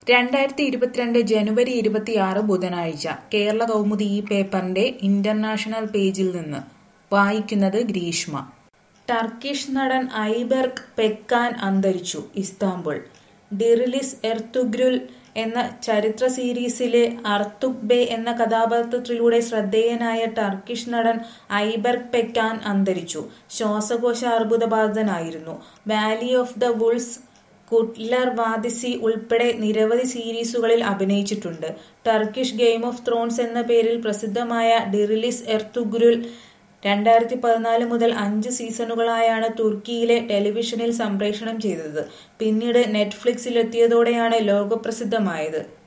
രണ്ടായിരത്തി ഇരുപത്തിരണ്ട് ജനുവരി ഇരുപത്തിയാറ് ബുധനാഴ്ച കേരള കൗമുദി ഈ പേപ്പറിന്റെ ഇന്റർനാഷണൽ പേജിൽ നിന്ന് വായിക്കുന്നത് ഗ്രീഷ്മ ടർക്കിഷ് നടൻ ഐബെർഗ് പെക്കാൻ അന്തരിച്ചു ഇസ്താംബുൾ ഡിറിലിസ് എർത്തുഗ്രുൽ എന്ന ചരിത്ര സീരീസിലെ അർത്തുഗ് ബെ എന്ന കഥാപാത്രത്തിലൂടെ ശ്രദ്ധേയനായ ടർക്കിഷ് നടൻ ഐബെർഗ് പെക്കാൻ അന്തരിച്ചു ശ്വാസകോശ അർബുദബാധിതനായിരുന്നു valley of the wolves Kurtlar Vadisi ഉൾപ്പെടെ നിരവധി സീരീസുകളിൽ അഭിനയിച്ചിട്ടുണ്ട് ടർക്കിഷ് ഗെയിം ഓഫ് ത്രോൺസ് എന്ന പേരിൽ പ്രസിദ്ധമായ ഡിറിലിസ് എർത്തുഗ്രുൽ രണ്ടായിരത്തി പതിനാല് മുതൽ അഞ്ച് സീസണുകളായാണ് തുർക്കിയിലെ ടെലിവിഷനിൽ സംപ്രേഷണം ചെയ്തത് പിന്നീട് നെറ്റ്ഫ്ലിക്സിലെത്തിയതോടെയാണ് ലോകപ്രസിദ്ധമായത്